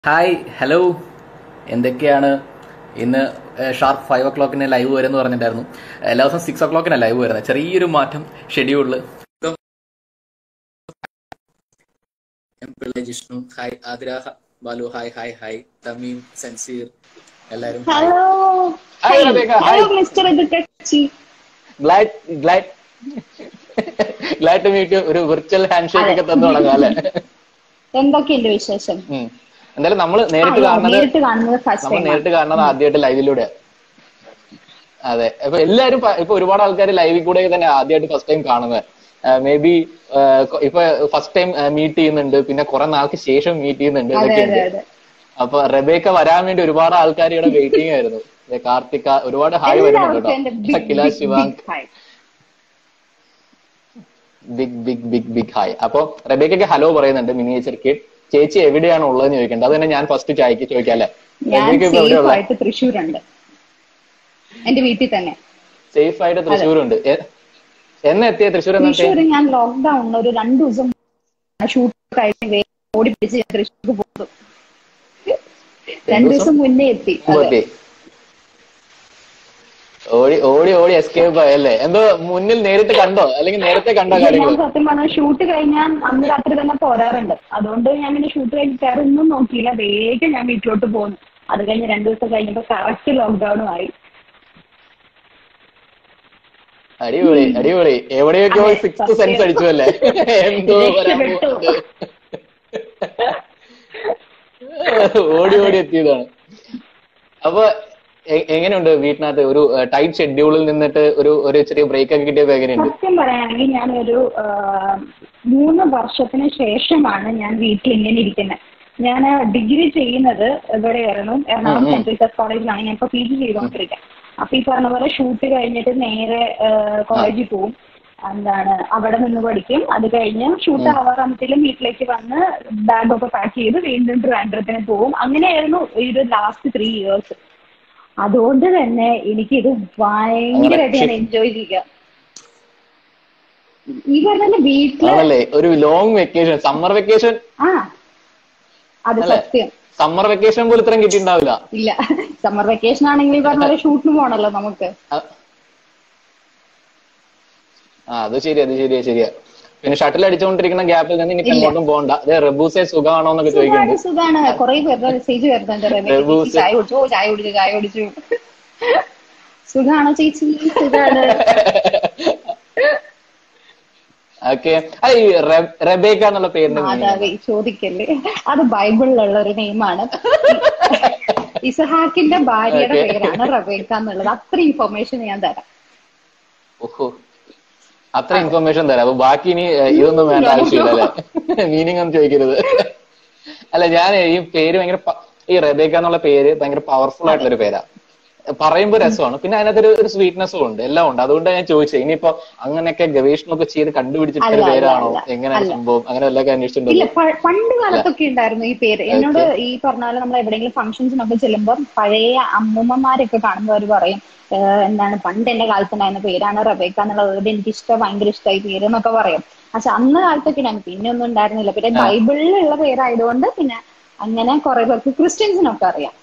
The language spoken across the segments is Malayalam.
ഹായ് ഹലോ എന്തൊക്കെയാണ് ഇന്ന് ഷാർപ്പ് ഫൈവ് ഒ ക്ലോക്കിന് ലൈവ് വരുമെന്ന് പറഞ്ഞിട്ടുണ്ടായിരുന്നു എല്ലാ ദിവസവും സിക്സ് ഒ ക്ലോക്കിന് ലൈവ് വരുന്നത് ചെറിയൊരു മാറ്റം ഷെഡ്യൂളിൽ Jishnu hi Athira Balu hi hi hi Thameem Sanseer എല്ലാരും hello Hi, Rebecca. Hi. Hello mister എതുക്കച്ചി glad glad glad to meet ഒരു വിർച്വൽ ഹാൻഡ് ഷേക്ക് ഒക്കെ തന്നു തുടങ്ങാം അല്ലെ എന്തൊക്കെയുണ്ട് വിശേഷം ഉം. എന്തായാലും നമ്മള് നേരിട്ട് ആ, കാണുന്നത് നേരിട്ട് കാണുന്നത് ഫസ്റ്റ് നമ്മൾ ടൈം നേരിട്ട് കാണുന്നത് ആദ്യമായിട്ട് ലൈവിലൂടെ അതെ ഇപ്പൊ എല്ലാരും പ- ഇപ്പൊ ഒരുപാട് ആൾക്കാർ ലൈവിൽ കൂടെ തന്നെ ആദ്യമായിട്ട് ഫസ്റ്റ് ടൈം കാണുന്നത് മേ ബി ഇപ്പൊ ഫസ്റ്റ് ടൈം മീറ്റ് ചെയ്യുന്നുണ്ട് പിന്നെ കുറെ നാൾക്ക് ശേഷം മീറ്റ് ചെയ്യുന്നുണ്ട് അതെ ഇതൊക്കെ അതെ ഉണ്ട് അതെ അപ്പൊ റബേക്ക വരാൻ വേണ്ടി ഒരുപാട് ആൾക്കാർ ഇവിടെ വെയിറ്റിംഗ് ആയിരുന്നു ദേ കാർത്തിക ഒരുപാട് ഹായ് വരുന്നുണ്ട് എല്ലാവർക്കും എന്റെ കേട്ടോ big Akhila Shivang hi big big big big hi അപ്പൊ റബേക്കൊക്കെ ഹലോ പറയുന്നുണ്ട് മിനിയേച്ചർ കിഡ് ചേച്ചി എവിടെയാണ് ഉള്ളതെന്ന് ചോദിക്കേണ്ടത് അത് തന്നെ ഞാൻ ഫസ്റ്റ് ചായക്ക് ചോദിക്കാം അല്ലെ ഞാൻ റബേക്ക ഇപ്പൊ സേഫ് എവിടെയുള്ള ആയിട്ട് തൃശ്ശൂരുണ്ട് എന്റെ വീട്ടിൽ തന്നെ സേഫ് ആയിട്ട് തൃശ്ശൂരുണ്ട് എ- എന്നാ എത്തിയ തൃശ്ശൂർ എന്നാ എത്തിയെ? തൃശ്ശൂർ ഞാൻ ലോക്ക്ഡൌണിൽ ഒരു രണ്ടു ദിവസം ഷൂട്ട് കഴിഞ്ഞ് വേഗം ഓടി പിടിച്ച് ഞാൻ തൃശ്ശൂർക്ക് പോകും രണ്ടു ദിവസം മുന്നേ എത്തി മുമ്പ് അതെ എത്തി ഓടി ഓടി ഓടി എസ്കേപ്പ് ആയല്ലേ എന്തോ മുന്നിൽ നേരിട്ട് കണ്ടോ അല്ലെങ്കിൽ നേരത്തെ കണ്ടോ ഞാൻ കാര്യങ്ങൾ സത്യം പറഞ്ഞ ഷൂട്ട് കഴിഞ്ഞാൽ അന്ന് രാത്രി തന്നെ പോരാറുണ്ട് അതുകൊണ്ട് ഞാൻ പിന്നെ ഷൂട്ട് കഴിഞ്ഞ് വേറെ ഒന്നും നോക്കിയില്ല വേഗം ഞാൻ വീട്ടിലോട്ട് പോന്നു അത് കഴിഞ്ഞ് രണ്ടു ദിവസം കഴിഞ്ഞപ്പോ കറക്റ്റ് ലോക്ക്ഡൌണും ആയി അടിപൊളി അടിപൊളി എവിടെയൊക്കെയോ അതെ, സിക്സ് സത്യം. സെൻസ് അടിച്ചു അല്ലേ എന്തോ വരാൻ രക്ഷപ്പെട്ടു. പോകുന്നുണ്ട്. ഓടി ഓടി എത്തിയതാണ് അപ്പൊ എ- എങ്ങനെയുണ്ട് വീട്ടിനകത്ത് ഒരു ടൈറ്റ് ഷെഡ്യൂളിൽ നിന്നിട്ട് ഒരു ഒരു ചെറിയ ബ്രേക്ക് ഒക്കെ കിട്ടിയപ്പോ എങ്ങനെയുണ്ട് സത്യം പറയുകയാണെങ്കിൽ ഞാനൊരു ആ, മൂന്ന് വർഷത്തിന് ശേഷമാണ് ഞാൻ വീട്ടിൽ ഇങ്ങനെ ഇരിക്കുന്നത് ഞാൻ ഡിഗ്രി ചെയ്യുന്നത് എവിടെയായിരുന്നു എറണാകുളം ഉം, ഉം. സെൻട്രൽ ചർച്ച് കോളേജിലാണ് ഞാൻ ഇപ്പൊ പി ജി ചെയ്തുകൊണ്ടിരിക്കുന്നത് അപ്പൊ ഈ പറഞ്ഞ പോലെ ഷൂട്ട് കഴിഞ്ഞിട്ട് നേരെ കോളേജിൽ പോവും എന്താണ് അവിടെ നിന്ന് പഠിക്കും അത് കഴിഞ്ഞ് ഷൂട്ട് ആവാറാകുമ്പോഴത്തേലും വീട്ടിലേക്ക് വന്ന് ബാഗൊക്കെ പാക്ക് ചെയ്ത് വീണ്ടും ട്രിവാൻഡ്രത്തിന് പോവും അങ്ങനെയായിരുന്നു ഈ ഒരു ലാസ്റ്റ് ത്രീ ഇയേഴ്സ് അതുകൊണ്ട് തന്നെ എനിക്കിത് ഭയങ്കരമായിട്ട് ഞാൻ എൻജോയ് ചെയ്യുക ഈ പറഞ്ഞ വീട്ടില് ആണല്ലേ ഒരു ലോങ് വെക്കേഷൻ സമ്മർ വെക്കേഷൻ ആ അത് അല്ലേ? സത്യം സമ്മർ വെക്കേഷൻ പോലും ഇത്രയും കിട്ടിയിട്ടുണ്ടാവില്ല ഇല്ല സമ്മർ വെക്കേഷൻ ആണെങ്കിൽ ഈ പറഞ്ഞ പോലെ ഷൂട്ടിന് പോകണല്ലോ നമുക്ക് ആ ആ, അത് ശരിയാ അത് ശരിയാ ശരിയാ പിന്നെ ഷട്ടിൽ അടിച്ചുകൊണ്ടിരിക്കുന്ന ഗ്യാപ്പിൽ നിന്ന് ഇനി എങ്ങോട്ടും പോകണ്ട അതെ റബൂസെ സുഖമാണോ എന്നൊക്കെ സുഖാണ് ചോദിക്കുന്നുണ്ട് സുഖാണ് കുറെ പേരുടെ മെസ്സേജ് വരുന്നുണ്ട് റമേശ് റബൂസ്. ചേച്ചി ചായ കുടിച്ചു ഓ ചായ കുടിച്ചു ചായ കുടിച്ചു സുഖാണോ ചേച്ചി സുഖാണ് ഓക്കെ അല്ല ഈ റെ- റെബേക്ക എന്നുള്ള പേരിന്റെ meaning മാതാവേ ചോദിക്കല്ലേ അത് ബൈബിളിലുള്ള ഒരു നെയിമാണ് ഇസഹാക്കിന്റെ ഭാര്യയുടെ Okay. പേരാണ് റബേക്ക എന്നുള്ളത് അത്ര ഇൻഫർമേഷൻ ഞാൻ തരാം ഓഹോ അത്ര ഇൻഫർമേഷൻ തരാം അപ്പൊ ബാക്കി ഇനി ഏഹ്, ഇതൊന്നും വേണ്ട ആവശ്യമില്ല അല്ലെ മീനിങ് ഒന്നും ചോദിക്കരുത് അല്ല ഞാൻ ഈ പേര് ഭയങ്കര പ- ഈ റെബേക്ക എന്നുള്ള പേര് ഭയങ്കര പവർഫുൾ ആയിട്ടുള്ള ഒരു പേരാ പറയുമ്പോ രസമാണ് പിന്നെ അതിനകത്തൊരു ഒരു സ്വീറ്റ്നെസ്സും ഉണ്ട് എല്ലാം ഉണ്ട് അതുകൊണ്ട് ഞാൻ ചോദിച്ചത് ഇനിയിപ്പോ അങ്ങനെയൊക്കെ ഗവേഷണമൊക്കെ ചെയ്ത് കണ്ടുപിടിച്ചിട്ടൊരു അല്ല, അല്ല, പേരാണോ അല്ല. എങ്ങനെയാണ് അല്ല. സംഭവം അങ്ങനെ വല്ലതൊക്കെ ഇല്ല അന്വേഷിച്ചിട്ടുണ്ടോ പ- പണ്ട് കാലത്തൊക്കെ ഉണ്ടായിരുന്നു ഈ പേര് എന്നോട് ഈ പറഞ്ഞ പോലെ നമ്മൾ എവിടെയെങ്കിലും ഫംഗ്ഷൻസിനൊക്കെ ചെല്ലുമ്പോൾ പഴയ അമ്മൂമ്മമാരൊക്കെ കാണുമ്പോൾ അവർ പറയും "ഏഹ് എന്താണ് പണ്ട് എന്റെ കാലത്തുണ്ടായിരുന്ന പേരാണ് റബേക്ക എന്നുള്ളത് അതുകൊണ്ട് എനിക്ക് ഇഷ്ടം ഭയങ്കര ഇഷ്ടമായി പേര് എന്നൊക്കെ പറയും പക്ഷെ അന്ന് കാലത്തൊക്കെ ഞാൻ പിന്നെ ഒന്നും ഉണ്ടായിരുന്നില്ല പിന്നെ ബൈബിളിലുള്ള പേരായതുകൊണ്ട് പിന്നെ അങ്ങനെ കുറെ പേർക്ക് ക്രിസ്ത്യൻസിനൊക്കെ അറിയാം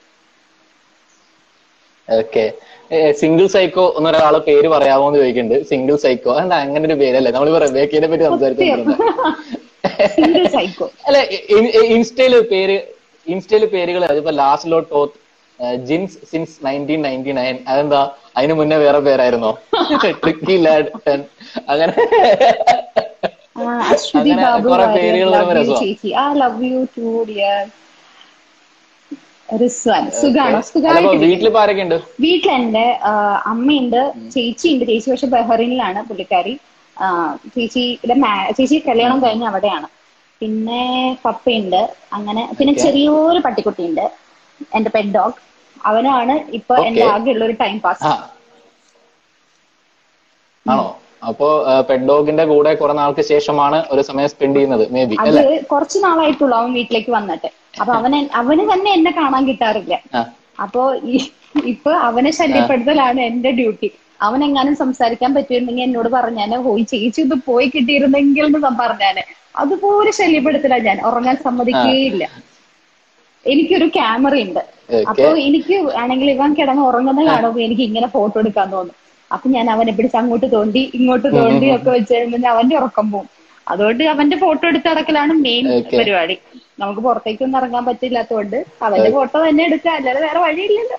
ഓക്കെ സിംഗിൾ സൈക്കോ എന്നൊരാളെ പേര് പറയാമോ എന്ന് ചോദിക്കുന്നുണ്ട് സിംഗിൾ സൈക്കോ എന്താ അങ്ങനെ ഒരു പേരല്ലേ നമ്മളിപ്പോ റബേക്കയെ പറ്റി സംസാരിച്ചോണ്ടിരുന്നത് സിംഗിൾ സൈക്കോ അല്ല ഇ- ഇ- ഇൻസ്റ്റയില് പേര് ഇൻസ്റ്റയില് പേരുകൾ അതിപ്പോ ലാസ്റ്റ് ലോ ടോത്ത് jeans since nineteen ninety nine അതെന്താ അതിന് മുന്നേ വേറെ പേരായിരുന്നോ ട്രിക്കി ലാഡ് അങ്ങനെ ആ, അശ്വതി അങ്ങനെ ബാബു കുറെ പേരുകൾ ലവ് വരുമ്പോ യു രസമാ. ചേച്ചി ആ love you too dear Rizwan സുഖാണോ അല്ല സുഖമായിട്ട് വീട്ടിലിപ്പോ ആരൊക്കെ ഉണ്ട് വീട്ടിലെന്റെ ആ, അമ്മയുണ്ട് ചേച്ചിയുണ്ട് ചേച്ചി പക്ഷെ ബഹ്റിനിലാണ് പുള്ളിക്കാരി ആ, ചേച്ചിയുടെ മാ- ചേച്ചി കല്യാണം കഴിഞ്ഞ അവിടെയാണ് പിന്നെ പപ്പയുണ്ട് അങ്ങനെ പിന്നെ ചെറിയൊരു പട്ടിക്കുട്ടിയുണ്ട് എന്റെ പെറ്റ് ഡോഗ് അവനാണ് ഇപ്പൊ എന്റെ Okay. ആകെയുള്ള ഒരു ടൈം പാസ് ആ ആണോ അപ്പോ പെഡോഗിന്റെ കൂടെ കുറെ നാൾക്ക് ശേഷമാണ് ഒരു സമയം സ്പെൻഡ് ചെയ്യുന്നത് മേ ബി അത് അല്ലെ കുറച്ച് നാളായിട്ടുള്ളൂ അവൻ വീട്ടിലേക്ക് വന്നിട്ട് അപ്പൊ അവന് അവന് തന്നെ എന്നെ കാണാൻ കിട്ടാറില്ല ആ അപ്പോ ഈ- ഇപ്പൊ അവനെ ശല്യപ്പെടുത്തലാണ് എന്റെ ഡ്യൂട്ടി അവൻ എങ്ങാനും സംസാരിക്കാൻ പറ്റുമെന്നെങ്കിൽ എന്നോട് പറഞ്ഞാന് പോയി ചേച്ചി ഇത് പോയി കിട്ടിയിരുന്നെങ്കിൽ എന്ന് പറഞ്ഞാന് അതുപോലെ ശല്യപ്പെടുത്തില്ല ഞാൻ ഉറങ്ങാൻ സമ്മതിക്കുകയില്ല എനിക്കൊരു ക്യാമറ ഉണ്ട് Okay. അപ്പൊ എനിക്ക് ആണെങ്കിൽ ഇവൻ കിടന്ന് ഉറങ്ങുന്ന കാണുമ്പോ എനിക്ക് ഇങ്ങനെ ഫോട്ടോ എടുക്കാൻ തോന്നും അപ്പൊ ഞാൻ അവനെ പിടിച്ച് അങ്ങോട്ട് തോണ്ടി ഇങ്ങോട്ട് തോണ്ടി ഒക്കെ വെച്ച് കഴിയുമ്പോൾ അവന്റെ ഉറക്കം പോകും അതുകൊണ്ട് അവന്റെ ഫോട്ടോ എടുത്ത് നടക്കലാണ് മെയിൻ Okay. പരിപാടി നമുക്ക് പുറത്തേക്കൊന്നും ഇറങ്ങാൻ പറ്റില്ലാത്തതുകൊണ്ട് അവന്റെ ഫോട്ടോ തന്നെ എടുക്കുക അല്ലാതെ വേറെ വഴിയില്ലല്ലോ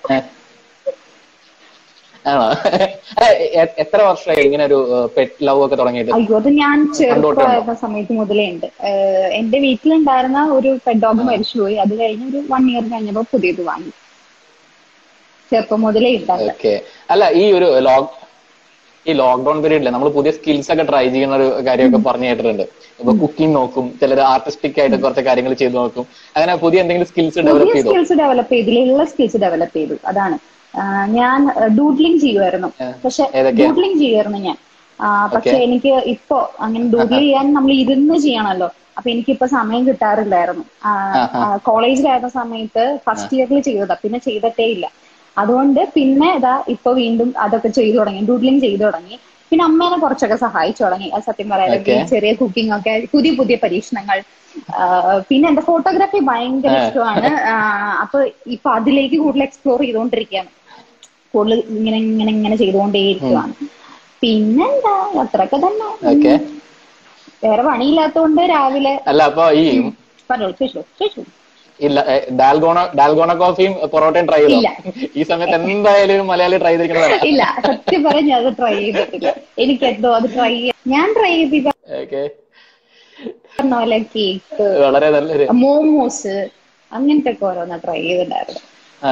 ആണോ അല്ല, എ- എത്ര വർഷമായി ഇങ്ങനെ ഒരു പെറ്റ് ലവ് ഒക്കെ തുടങ്ങിയിട്ട് അയ്യോ അത് ഞാൻ ചെറുപ്പമായിരുന്ന സമയത്ത് മുതലേ ഉണ്ട് ഏഹ് എന്റെ വീട്ടിലുണ്ടായിരുന്ന ഒരു പെഡ് ഡോഗ് മരിച്ചുപോയി അത് കഴിഞ്ഞ് ഒരു വൺ ഇയർ കഴിഞ്ഞപ്പോ പുതിയത് വാങ്ങി ചെറുപ്പം മുതലേ ഉണ്ടാകും ഓക്കെ അല്ല ഈ ഒരു ലോക്ക് ഈ ലോക്ക്ഡൌൺ പീരീഡില് നമ്മൾ പുതിയ സ്കിൽസ് ഒക്കെ ട്രൈ ചെയ്യുന്ന ഒരു കാര്യമൊക്കെ പറഞ്ഞു കേട്ടിട്ടുണ്ട് ഇപ്പൊ കുക്കിംഗ് നോക്കും ചിലർ ആർട്ടിസ്റ്റിക് ആയിട്ട് കുറച്ച് കാര്യങ്ങൾ ചെയ്തു നോക്കും അങ്ങനെ പുതിയ എന്തെങ്കിലും സ്കിൽസ് ഡെവലപ്പ് പുതിയ ചെയ്തോ സ്കിൽസ് ഡെവലപ്പ് ചെയ്തില്ല സ്കിൽസ് ഡെവലപ്പ് ചെയ്തു അതാണ് ആ, ഞാൻ ഡൂഡ്ലിംഗ് ചെയ്യുമായിരുന്നു പക്ഷെ ഏതൊക്കെയാ? ഡൂഡ്ലിംഗ് ചെയ്യുമായിരുന്നു ഞാൻ ആ, പക്ഷെ എനിക്ക് ഇപ്പൊ അങ്ങനെ ഡൂഡ്ലിംഗ് ചെയ്യാൻ നമ്മൾ ഇരുന്ന് ചെയ്യണമല്ലോ അപ്പൊ എനിക്കിപ്പോ സമയം കിട്ടാറില്ലായിരുന്നു കോളേജിലായിരുന്ന സമയത്ത് ഫസ്റ്റ് ഇയറിൽ ചെയ്തതാ പിന്നെ ചെയ്തിട്ടേ ഇല്ല അതുകൊണ്ട് പിന്നെ ഇതാ ഇപ്പൊ വീണ്ടും അതൊക്കെ ചെയ്തു തുടങ്ങി ഡൂഡ്ലിംഗ് ചെയ്തു തുടങ്ങി പിന്നെ അമ്മേനെ കുറച്ചൊക്കെ സഹായിച്ചു തുടങ്ങി അത് സത്യം പറയാനൊക്കെ Okay. ചെറിയ കുക്കിംഗ് ഒക്കെ പുതിയ പുതിയ പരീക്ഷണങ്ങൾ ആ, പിന്നെ എന്റെ ഫോട്ടോഗ്രാഫി ഭയങ്കര ഇഷ്ടമാണ് ആ, അപ്പൊ ഇപ്പൊ അതിലേക്ക് കൂടുതൽ എക്സ്പ്ലോർ ചെയ്തുകൊണ്ടിരിക്കുകയാണ് കൂടുതൽ ഇങ്ങനെ ഇങ്ങനെ ഇങ്ങനെ ചെയ്തുകൊണ്ടേയിരിക്കുകയാണ് പിന്നെന്താ അത്രയൊക്കെ തന്നെ ഓക്കെ വേറെ പണിയില്ലാത്തതുകൊണ്ട് രാവിലെ അല്ല അപ്പൊ ഈ പറഞ്ഞോളൂ ചോദിച്ചോ ചോദിച്ചോ ഇല്ല ഡാൽഗോണ ഡാൽഗോണ കോഫിയും പൊറോട്ടയും ട്രൈ ചെയ്തോ ഇല്ല. ഈ സമയത്ത് എന്തായാലും മലയാളി ട്രൈ ചെയ്തിരിക്കുന്നതാണ് ഇല്ല സത്യം പറഞ്ഞ അത് ട്രൈ ചെയ്തിട്ടില്ല എനിക്ക് എന്തോ അത് ട്രൈ ഞാൻ ട്രൈ ചെയ്ത് ഓക്കെ പറഞ്ഞ പോലെ കേക്ക് വളരെ നല്ലൊരു മോമോസ് അങ്ങനത്തെ ഒക്കെ ഓരോന്ന് ട്രൈ ചെയ്തിട്ടുണ്ടായിരുന്നു ആ.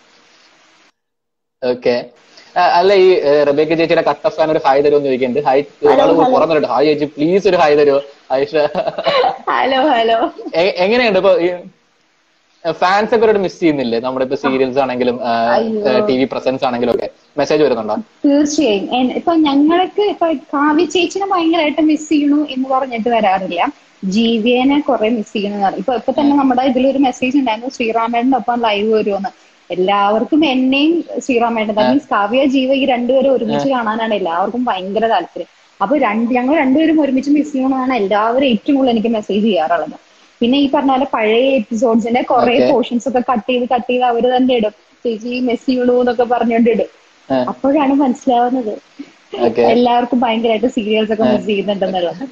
ഓക്കെ അല്ല ഈ റബേക്ക ചേച്ചിയുടെ കട്ട ഫാൻ ഒരു ഹായ് തരുമോ എന്ന് ചോദിക്കുന്നുണ്ട് ഹായ് ഒരാൾ പുറന്നിട്ട് ഹായ് ചേച്ചി പ്ലീസ് ഒരു ഹായ് തരുമോ ആയിഷ ഹലോ ഹലോ എ- എങ്ങനെയുണ്ട് ഇപ്പൊ ഫാൻസ് ഒക്കെ ഒരു മിസ് ചെയ്യുന്നില്ലേ നമ്മുടെ ഇപ്പൊ സീരിയൽസ് ആണെങ്കിലും ടി വി പ്രസൻസ് ആണെങ്കിലും ഒക്കെ മെസ്സേജ് വരുന്നുണ്ടോ തീർച്ചയായും എൻ- ഇപ്പൊ ഞങ്ങൾക്ക് ഇപ്പൊ കാവ്യ ചേച്ചിനെ ഭയങ്കരമായിട്ട് മിസ് ചെയ്യണു എന്ന് പറഞ്ഞിട്ട് വരാറില്ല ജീവിയനെ കുറെ മിസ് ചെയ്യണമെന്ന് പറയും ഇപ്പൊ ഇപ്പൊ തന്നെ നമ്മുടെ ഇതിലൊരു മെസ്സേജ് ഉണ്ടായിരുന്നു ശ്രീറാമേട്ടന്റെ ഒപ്പം ലൈവ് വരുമെന്ന് എല്ലാവർക്കും എന്നെയും ശ്രീറാമേട്ടൻ മീൻസ് കാവ്യ ജീവ ഈ രണ്ടുപേരും ഒരുമിച്ച് കാണാനാണ് എല്ലാവർക്കും ഭയങ്കര താല്പര്യം അപ്പൊ രണ്ട് ഞങ്ങൾ രണ്ടുപേരും ഒരുമിച്ച് മിസ് ചെയ്യണമെന്നാണ് എല്ലാവരും ഏറ്റവും കൂടുതൽ എനിക്ക് മെസ്സേജ് ചെയ്യാറുള്ളത് പിന്നെ ഈ പറഞ്ഞ പോലെ പഴയ എപ്പിസോഡ്സിന്റെ കുറെ Okay. പോർഷൻസ് ഒക്കെ കട്ട് ചെയ്ത് കട്ട് ചെയ്ത് അവര് തന്നെ ഇടും ചേച്ചി മെസ്സി ചെയ്യണു എന്നൊക്കെ പറഞ്ഞുകൊണ്ട് ഇടും ആ. അപ്പോഴാണ് മനസ്സിലാവുന്നത് ഓക്കെ എല്ലാവർക്കും ഭയങ്കരമായിട്ട് സീരിയൽസ് ഒക്കെ മിസ് ചെയ്യുന്നുണ്ടെന്നുള്ളത്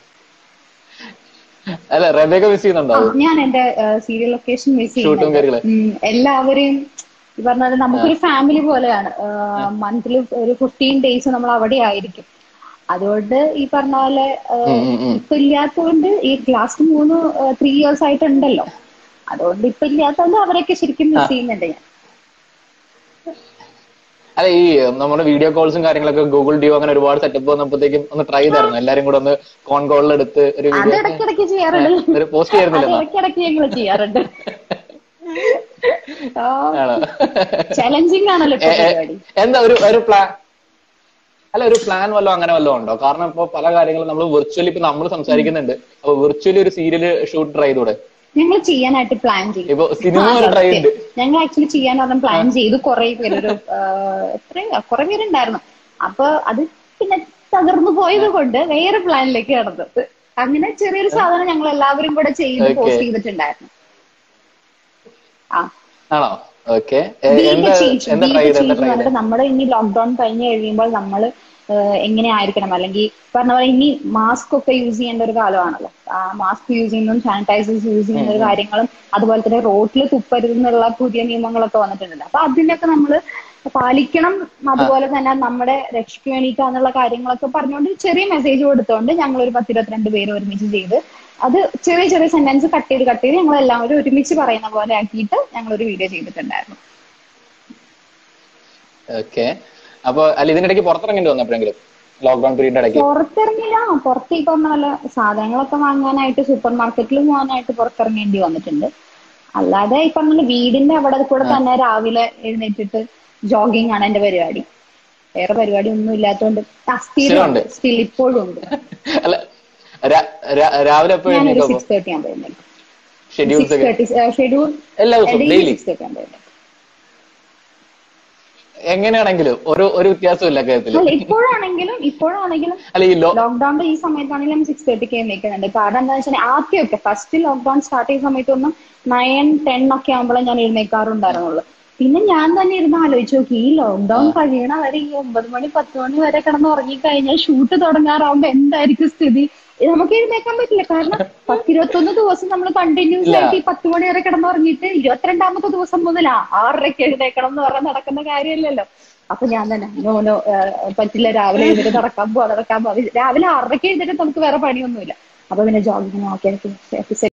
അല്ല റബേക്ക മിസ് ചെയ്യുന്നുണ്ടോ ആ, ഞാൻ എന്റെ സീരിയൽ ലൊക്കേഷൻ മിസ് ഷൂട്ടും ചെയ്യുന്നുണ്ട് കാര്യങ്ങള് ഉം, എല്ലാവരെയും ഈ പറഞ്ഞ പോലെ നമുക്കൊരു ഫാമിലി പോലെയാണ് മന്ത്ലി ഒരു ഫിഫ്റ്റീൻ ഡേയ്സ് നമ്മൾ അവിടെ ആയിരിക്കും അതുകൊണ്ട് ഈ പറഞ്ഞ പോലെ ആ, ഉം, ഉം, ഉം. ഇപ്പൊ ഇല്ലാത്തതുകൊണ്ട് ഈ ലാസ്റ്റ് മൂന്ന് ത്രീ ഇയേഴ്സ് ആയിട്ടുണ്ടല്ലോ അതുകൊണ്ട് ഇപ്പൊ ഇല്ലാത്തതുകൊണ്ട് അവരൊക്കെ ശരിക്കും മിസ് ചെയ്യുന്നുണ്ട് ഞാൻ അല്ല ഈ നമ്മുടെ വീഡിയോ കോൾസും കാര്യങ്ങളൊക്കെ ഗൂഗിൾ ഡ്യൂ അങ്ങനെ ഒരുപാട് സെറ്റപ്പ് വന്നപ്പോഴത്തേക്കും ഒന്ന് ട്രൈ ചെയ്തായിരുന്നു എല്ലാരും കൂടെ ഒന്ന് കോൺ കോളിൽ എടുത്ത് ഒരു അത് വീഡിയോ ഇടയ്ക്കിടയ്ക്ക് ചെയ്യാറുണ്ട് ഒരു പോസ്റ്റ് അത് ചെയ്യായിരുന്നില്ലെന്നോ ഇടയ്ക്കിടയ്ക്ക് ഞങ്ങൾ ചെയ്യാറുണ്ട് ആണോ ചലഞ്ചിങ് ആണല്ലോ ഇപ്പൊ എ- എ- പരിപാടി എന്താ ഒരു ഒരു പ്ലാൻ അല്ല ഒരു പ്ലാൻ വല്ലോ അങ്ങനെ വല്ലോ ഉണ്ടോ കാരണം ഇപ്പൊ പല കാര്യങ്ങളും നമ്മൾ വിർച്വലി ഇപ്പൊ നമ്മൾ സംസാരിക്കുന്നുണ്ട് അപ്പൊ വിർച്വലി ഒരു സീരിയൽ ഷൂട്ട് ട്രൈ ചെയ്തൂടെ ഞങ്ങൾ ചെയ്യാനായിട്ട് പ്ലാൻ ചെയ്തു ഇപ്പൊ സിനിമ ആ, ഒരു ട്രൈ സത്യം. ഉണ്ട് ഞങ്ങൾ ആക്ച്വലി ചെയ്യാൻ പറഞ്ഞ പ്ലാൻ ചെയ്തു കുറെ പേര് ഒരു എത്ര കുറെ പേരുണ്ടായിരുന്നു അപ്പൊ അത് പിന്നെ തകർന്നു പോയത് കൊണ്ട് വേറെ പ്ലാനിലേക്ക് കടന്നത് അങ്ങനെ ചെറിയൊരു സാധനം ഞങ്ങൾ എല്ലാവരും കൂടെ ചെയ്ത് Okay. പോസ്റ്റ് ചെയ്തിട്ടുണ്ടായിരുന്നു ആ ആണോ ഓക്കെ Be എന്താ the change, എന്താ be ട്രൈ the ചെയ്ത് എന്താ change ട്രൈ എന്ന് പറഞ്ഞിട്ട് നമ്മുടെ ഇനി ലോക്ക്ഡൌൺ കഴിഞ്ഞ് കഴിയുമ്പോൾ നമ്മൾ എങ്ങനെ ആയിരിക്കണം അല്ലെങ്കിൽ പറഞ്ഞ പോലെ ഇനി മാസ്ക് ഒക്കെ യൂസ് ചെയ്യേണ്ട ഒരു കാലമാണല്ലോ ആ മാസ്ക് യൂസ് ചെയ്യുന്നതും സാനിറ്റൈസേഴ്സ് യൂസ് ചെയ്യുന്ന ഒരു കാര്യങ്ങളും അതുപോലെ തന്നെ റോട്ടിൽ തുപ്പരുതെന്നുള്ള പുതിയ നിയമങ്ങളൊക്കെ വന്നിട്ടുണ്ട് അപ്പൊ അതിനൊക്കെ നമ്മൾ പാലിക്കണം അതുപോലെ തന്നെ നമ്മുടെ രക്ഷയ്ക്ക് വേണ്ടിയിട്ടാന്നുള്ള കാര്യങ്ങളൊക്കെ പറഞ്ഞുകൊണ്ട് ചെറിയ മെസ്സേജ് കൊടുത്തുകൊണ്ട് ഞങ്ങൾ ഒരു പത്തിരുപത്തിരണ്ട് പേര് ഒരുമിച്ച് ചെയ്ത് അത് ചെറിയ ചെറിയ സെന്റൻസ് കട്ട് ചെയ്ത് കട്ട് ചെയ്ത് ഞങ്ങൾ എല്ലാവരും ഒരുമിച്ച് പറയുന്ന പോലെ ആക്കിയിട്ട് ഞങ്ങൾ ഒരു വീഡിയോ ചെയ്തിട്ടുണ്ടായിരുന്നു ഓക്കെ അപ്പൊ അല്ല ഇതിനിടയ്ക്ക് പുറത്തിറങ്ങേണ്ടി വന്നു എപ്പോഴെങ്കിലും ലോക്ക്ഡൌൺ പീരീഡിന്റെ ഇടയ്ക്ക് പുറത്തിറങ്ങില്ല പുറത്ത് ഈ പറഞ്ഞ പോലെ സാധനങ്ങളൊക്കെ വാങ്ങാനായിട്ട് സൂപ്പർ മാർക്കറ്റിൽ പോകാനായിട്ട് പുറത്തിറങ്ങേണ്ടി വന്നിട്ടുണ്ട് അല്ലാതെ ഈ പറഞ്ഞ പോലെ വീടിന്റെ അവിടെ കൂടെ തന്നെ രാവിലെ എഴുന്നേറ്റിട്ട് ജോഗിങ് ആണ് എന്റെ പരിപാടി വേറെ പരിപാടി ഒന്നും ഇല്ലാത്തതുകൊണ്ട് സ്ഥിരമുണ്ട്. സ്റ്റിൽ ഇപ്പോഴും ഉണ്ട് അല്ല രാ- രാ- രാവിലെ എപ്പോ ഞാനൊരു എഴുന്നേക്കും സിക്സ് തേർട്ടി ആകുമ്പോൾ എഴുന്നേൽക്കും ഷെഡ്യൂൾസ് സിക്സ് ഒക്കെ തേർട്ടി ഷെഡ്യൂൾ എല്ലാ ദിവസവും ഡെയിലി ഡെയിലി സിക്സ് തേർട്ടി ആകുമ്പോൾ എഴുന്നേൽക്കും എങ്ങനെയാണെങ്കിലും ഒരു ഒരു വ്യത്യാസമില്ല കാര്യത്തില് അല്ല ഇപ്പോഴാണെങ്കിലും ഇപ്പോഴാണെങ്കിലും അല്ല ഈ ലോ ലോക്ക്ഡൌണിന്റെ ഈ സമയത്താണെങ്കിലും സിക്സ് തേർട്ടിക്ക് എഴുന്നേക്കുന്നുണ്ട് കാരണം എന്താ വെച്ചാൽ ആദ്യമൊക്കെ ഫസ്റ്റ് ലോക്ക്ഡൌൺ സ്റ്റാർട്ട് ചെയ്ത സമയത്തൊന്നും നയൻ ടെൻ ഒക്കെ ആകുമ്പോഴേ ഞാൻ എഴുന്നേക്കാറുണ്ടായിരുന്നുള്ളൂ പിന്നെ ഞാൻ തന്നെ ഇരുന്ന് ആലോചിച്ച് നോക്കി ഈ ലോക്ക്ഡൌൺ കഴിയണ വരെ ഈ ഒമ്പത് മണി പത്ത് മണി വരെ കിടന്ന് ഉറങ്ങിക്കഴിഞ്ഞാൽ ഷൂട്ട് തുടങ്ങാറാവുമ്പോ എന്തായിരിക്കും സ്ഥിതി ഇത് നമുക്ക് എഴുന്നേക്കാൻ പറ്റില്ല കാരണം പത്തിരുപത്തൊന്ന് ദിവസം നമ്മൾ കണ്ടിന്യൂസ് ഇല്ല. ആയിട്ട് ഈ പത്ത് മണി വരെ കിടന്നുറങ്ങിയിട്ട് ഇരുപത്തിരണ്ടാമത്തെ ദിവസം മുതൽ ആ ആറരയ്ക്ക് എഴുന്നേക്കണം എന്ന് പറഞ്ഞാൽ നടക്കുന്ന കാര്യമല്ലല്ലോ അപ്പൊ ഞാൻ തന്നെ നോ നോ പറ്റില്ല രാവിലെ എഴുന്നേറ്റ് നടക്കാൻ പോവാ നടക്കാൻ പോവാ രാവിലെ ആറരയ്ക്ക് എഴുന്നേറ്റ് നമുക്ക് വേറെ പണിയൊന്നുമില്ല അപ്പൊ പിന്നെ ജോഗിങ്ങിന് ഓക്കെ